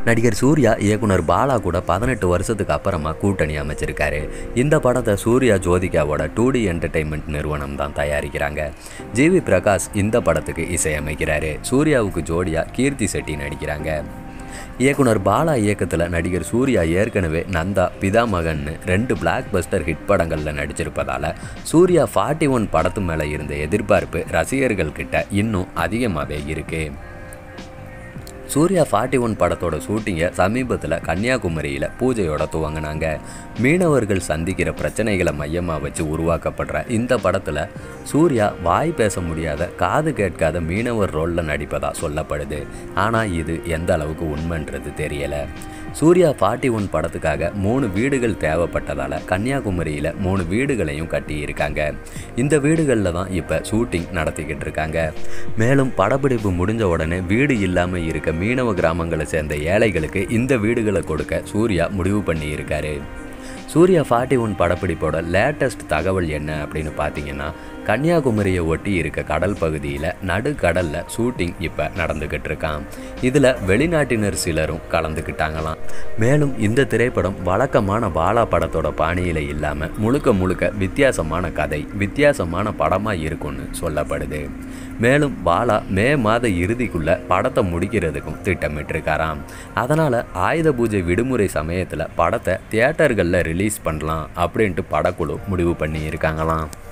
நடிகர் சூர்யா இயக்குனர் பாலா கூட பதினெட்டு வருஷத்துக்கு அப்புறமா கூட்டணி அமைச்சிருக்காரு இந்த படத்தை சூர்யா ஜோதிகாவோட டூ டி என்டர்டைன்மெண்ட் நிறுவனம் தான் தயாரிக்கிறாங்க ஜிவி பிரகாஷ் இந்த படத்துக்கு இசையமைக்கிறாரு சூர்யாவுக்கு ஜோடியா கீர்த்தி செட்டி நடிக்கிறாங்க இயக்குனர் பாலா இயக்கத்தில் நடிகர் சூர்யா ஏற்கனவே நந்தா பிதாமகன்னு ரெண்டு பிளாக் பஸ்டர் ஹிட் படங்களில் நடிச்சிருப்பதால் சூர்யா ஃபார்ட்டி ஒன் படத்து மேலே இருந்த எதிர்பார்ப்பு ரசிகர்கள் கிட்ட இன்னும் அதிகமாகவே இருக்குது சூர்யா ஃபார்ட்டி ஒன் படத்தோட ஷூட்டிங்கை சமீபத்தில் கன்னியாகுமரியில் பூஜையோட துவங்கினாங்க மீனவர்கள் சந்திக்கிற பிரச்சனைகளை மையமாக வச்சு உருவாக்கப்படுற இந்த படத்தில் சூர்யா வாய் பேச முடியாத காது கேட்காத மீனவர் ரோலில் நடிப்பதாக சொல்லப்படுது ஆனால் இது எந்த அளவுக்கு உண்மைன்றது தெரியலை சூர்யா ஃபார்ட்டி ஒன் படத்துக்காக மூணு வீடுகள் தேவைப்பட்டதால் கன்னியாகுமரியில் மூணு வீடுகளையும் கட்டியிருக்காங்க இந்த வீடுகளில் தான் இப்போ ஷூட்டிங் நடத்திக்கிட்டு இருக்காங்க மேலும் படப்பிடிப்பு முடிஞ்ச உடனே வீடு இல்லாமல் இருக்க மீனவ கிராமங்களை சேர்ந்த ஏழைகளுக்கு இந்த வீடுகளை கொடுக்க சூர்யா முடிவு பண்ணியிருக்காரு சூர்யா ஃபார்ட்டி ஒன் படப்பிடிப்போட லேட்டஸ்ட் தகவல் என்ன அப்படின்னு பார்த்தீங்கன்னா கன்னியாகுமரியை ஒட்டி இருக்க கடல் பகுதியில் நடுக்கடலில் ஷூட்டிங் இப்போ நடந்துக்கிட்டு இருக்கான் இதில் வெளிநாட்டினர் சிலரும் கலந்துக்கிட்டாங்களாம் மேலும் இந்த திரைப்படம் வழக்கமான பாலா படத்தோட பாணியில் இல்லாமல் முழுக்க முழுக்க வித்தியாசமான கதை வித்தியாசமான படமாக இருக்கும்னு சொல்லப்படுது மேலும் பாலா மே மாத இறுதிக்குள்ள படத்தை முடிக்கிறதுக்கும் திட்டமிட்டிருக்காராம் அதனால் ஆயுத பூஜை விடுமுறை சமயத்தில் படத்தை தியேட்டர்களில் ரிலீஸ் பண்ணலாம் அப்படின்ட்டு படக்குழு முடிவு பண்ணி இருக்காங்களாம்